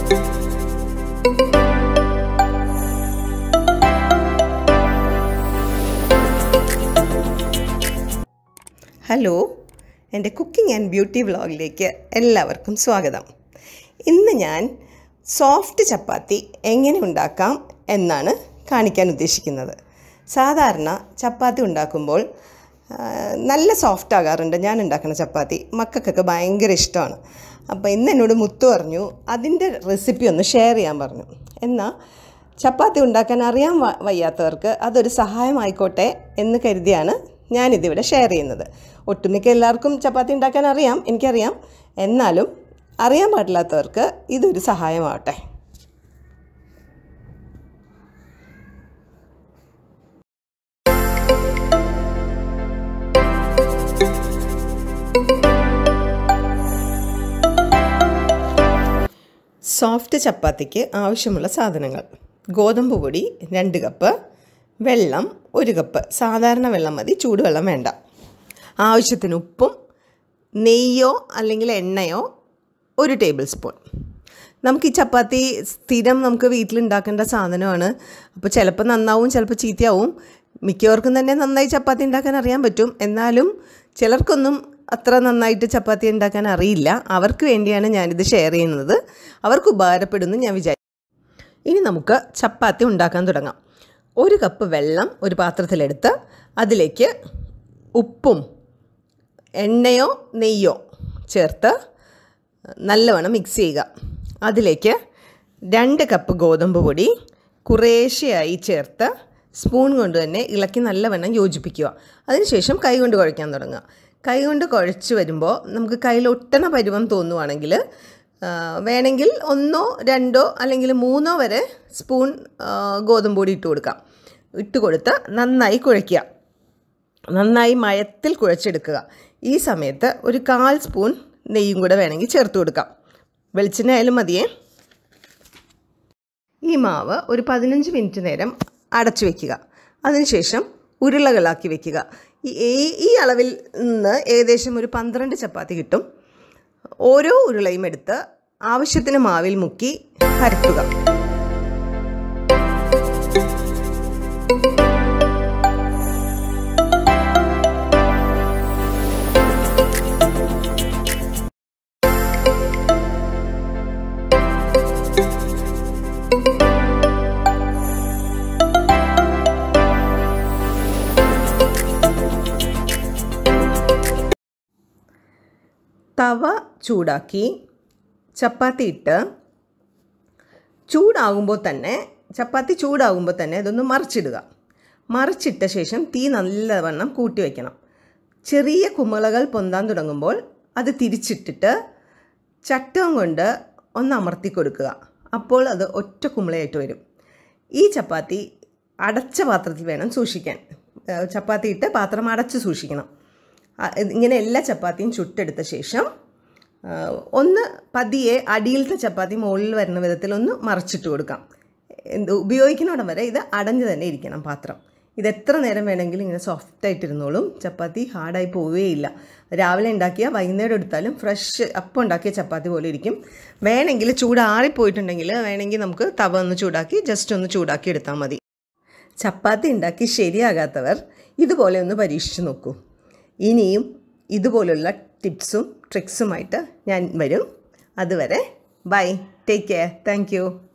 hello എൻ്റെ cooking and beauty വ്ളോഗിലേക്ക് എല്ലാവർക്കും സ്വാഗതം ഇന്ന് ഞാൻ സോഫ്റ്റ് ചപ്പാത്തി എങ്ങനെ ഉണ്ടാക്കാം എന്നാണ് കാണിക്കാൻ ഉദ്ദേശിക്കുന്നത് സാധാരണ ചപ്പാത്തി ഉണ്ടാക്കുമ്പോൾ ആ, നല്ല സോഫ്റ്റ് ആകാറുണ്ട് ഞാൻ ഉണ്ടാക്കുന്ന ചപ്പാത്തി മക്കൾക്കൊക്കെ ഭയങ്കര ഇഷ്ടമാണ് അപ്പോൾ ഇന്ന് എന്നോട് മുത്തു പറഞ്ഞു അതിൻ്റെ റെസിപ്പി ഒന്ന് ഷെയർ ചെയ്യാൻ പറഞ്ഞു എന്നാൽ ചപ്പാത്തി ഉണ്ടാക്കാൻ അറിയാൻ വ- വയ്യാത്തവർക്ക് അതൊരു സഹായമായിക്കോട്ടെ എന്ന് കരുതിയാണ് ഞാനിതിവിടെ ഷെയർ ചെയ്യുന്നത് ഒട്ടുമിക്ക എല്ലാവർക്കും ചപ്പാത്തി ഉണ്ടാക്കാൻ അറിയാം എനിക്കറിയാം എന്നാലും അറിയാൻ പാടില്ലാത്തവർക്ക് ഇതൊരു സഹായമാവട്ടെ സോഫ്റ്റ് ചപ്പാത്തിക്ക് ആവശ്യമുള്ള സാധനങ്ങൾ ഗോതമ്പ് പൊടി രണ്ട് കപ്പ് വെള്ളം ഒരു കപ്പ് സാധാരണ വെള്ളം മതി ചൂടുവെള്ളം വേണ്ട ആവശ്യത്തിന് ഉപ്പും നെയ്യോ അല്ലെങ്കിൽ എണ്ണയോ ഒരു ടേബിൾ സ്പൂൺ നമുക്ക് ഈ ചപ്പാത്തി സ്ഥിരം നമുക്ക് വീട്ടിലുണ്ടാക്കേണ്ട സാധനമാണ് അപ്പോൾ ചിലപ്പോൾ നന്നാവും ചിലപ്പോൾ ചീത്തയാവും മിക്കവർക്കും തന്നെ നന്നായി ചപ്പാത്തി ഉണ്ടാക്കാൻ അറിയാൻ പറ്റും എന്നാലും ചിലർക്കൊന്നും അത്ര നന്നായിട്ട് ചപ്പാത്തി ഉണ്ടാക്കാൻ അറിയില്ല അവർക്ക് വേണ്ടിയാണ് ഞാനിത് ഷെയർ ചെയ്യുന്നത് അവർക്ക് ഉപകാരപ്പെടുന്നു ഞാൻ വിചാരിക്കും ഇനി നമുക്ക് ചപ്പാത്തി ഉണ്ടാക്കാൻ തുടങ്ങാം ഒരു കപ്പ് വെള്ളം ഒരു പാത്രത്തിലെടുത്ത് അതിലേക്ക് ഉപ്പും എണ്ണയോ നെയ്യോ ചേർത്ത് നല്ലവണ്ണം മിക്സ് ചെയ്യുക അതിലേക്ക് രണ്ട് കപ്പ് ഗോതമ്പ് പൊടി കുറേശ്ശെയായി ചേർത്ത് സ്പൂൺ കൊണ്ട് തന്നെ ഇളക്കി നല്ലവണ്ണം യോജിപ്പിക്കുക അതിനുശേഷം കൈ കൊണ്ട് കുഴയ്ക്കാൻ തുടങ്ങുക കൈ കൊണ്ട് കുഴച്ച് വരുമ്പോൾ നമുക്ക് കയ്യിൽ ഒട്ടണ പരുവം തോന്നുവാണെങ്കിൽ ആ, വേണമെങ്കിൽ ഒന്നോ രണ്ടോ അല്ലെങ്കിൽ മൂന്നോ വരെ സ്പൂൺ ആ, ഗോതമ്പ് പൊടി ഇട്ട് കൊടുക്കാം ഇട്ട് കൊടുത്ത് നന്നായി കുഴയ്ക്കുക നന്നായി മയത്തിൽ കുഴച്ചെടുക്കുക ഈ സമയത്ത് ഒരു കാൽ സ്പൂൺ നെയ്യും കൂടെ വേണമെങ്കിൽ ചേർത്ത് കൊടുക്കാം വെളിച്ചെണ്ണ ആയാലും മതിയേ ഈ മാവ് ഒരു പതിനഞ്ച് മിനിറ്റ് നേരം അടച്ചു വെക്കുക അതിനുശേഷം ഉരുളകളാക്കി വെക്കുക ഈ ഈ- ഈ അളവിൽ നിന്ന് ഏകദേശം ഒരു പന്ത്രണ്ട് ചപ്പാത്തി കിട്ടും ഓരോ ഉരുളയും എടുത്ത് ആവശ്യത്തിന് മാവിൽ മുക്കി പരത്തുക തവ ചൂടാക്കി ചപ്പാത്തി ഇട്ട് ചൂടാകുമ്പോൾ തന്നെ ചപ്പാത്തി ചൂടാകുമ്പോൾ തന്നെ ഇതൊന്ന് മറിച്ചിടുക മറിച്ചിട്ട ശേഷം തീ നല്ലവണ്ണം കൂട്ടി വയ്ക്കണം ചെറിയ കുമിളകൾ പൊന്താൻ തുടങ്ങുമ്പോൾ അത് തിരിച്ചിട്ടിട്ട് ചട്ടം കൊണ്ട് ഒന്ന് അമർത്തി കൊടുക്കുക അപ്പോൾ അത് ഒറ്റ കുമിളയായിട്ട് വരും ഈ ചപ്പാത്തി അടച്ച പാത്രത്തിൽ വേണം സൂക്ഷിക്കാൻ ഏഹ് ചപ്പാത്തി ഇട്ട് പാത്രം അടച്ച് സൂക്ഷിക്കണം ആ, ഇത് ഇങ്ങനെ എല്ലാ ചപ്പാത്തിയും ചുട്ടെടുത്ത ശേഷം ആ, ഒന്ന് പതിയെ അടിയിലത്തെ ചപ്പാത്തി മുകളിൽ വരുന്ന വിധത്തിൽ ഒന്ന് മറച്ചിട്ട് കൊടുക്കാം എന്ത് ഉപയോഗിക്കുന്നിടം വരെ ഇത് അടഞ്ഞു തന്നെ ഇരിക്കണം പാത്രം ഇത് എത്ര നേരം വേണമെങ്കിലും ഇങ്ങനെ സോഫ്റ്റ് ആയിട്ടിരുന്നോളും ചപ്പാത്തി ഹാർഡായി പോവുകയില്ല രാവിലെ ഉണ്ടാക്കിയ വൈകുന്നേരം എടുത്താലും ഫ്രഷ് അപ്പം ഉണ്ടാക്കിയ ചപ്പാത്തി പോലെ ഇരിക്കും വേണമെങ്കിൽ ചൂടാറിപ്പോയിട്ടുണ്ടെങ്കിൽ വേണമെങ്കിൽ നമുക്ക് തവ ഒന്ന് ചൂടാക്കി ജസ്റ്റ് ഒന്ന് ചൂടാക്കി എടുത്താൽ മതി ചപ്പാത്തി ഉണ്ടാക്കി ശരിയാകാത്തവർ ഇതുപോലെ ഒന്ന് പരീക്ഷിച്ച് നോക്കൂ ഇനിയും ഇതുപോലുള്ള ടിപ്സും ട്രിക്സുമായിട്ട് ഞാൻ വരും അതുവരെ bye take care thank U